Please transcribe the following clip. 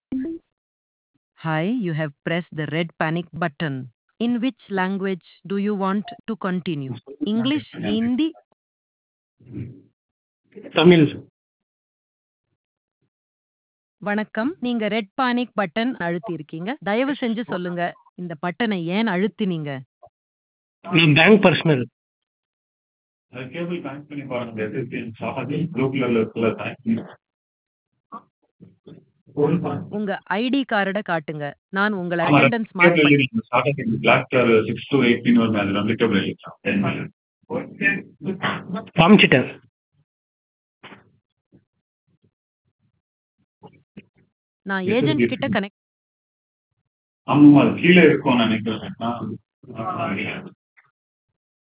Hi, you have pressed the red panic button. In which language do you want to continue? English, Hindi? Tamil வணக்கம். நீங்க red panic button அழுத்தியிருக்கீங்க. தயவு செஞ்சு சொல்லுங்க. இந்த பட்டனை ஏன் அழுத்தினீங்க? நான் பேங்க் பர்சனல் அது கேபிள் கனெக்ட் பண்ணி பாருங்க எது சாதி ப்ளூ கலர்ல இருக்குல்ல தேங்க்யூ உங்க ஐடி கார்ட காட்டுங்க. நான் உங்கள ஆமா அட்டெண்டன்ஸ் மார்க் கேபிள் பண்ணி எழுதிருங்க starting black colour six to eighteen வருமே அது ரெண்டு கேபிள் எழுதிக்கலாம் காமிச்சிட்டேன் நான் எப்படி ஏஜென்ட் கிட்ட இருக்கீங்க? கனெக்ட் ஆமா அது கீழே இருக்கும் நினைக்கிறேன் நான்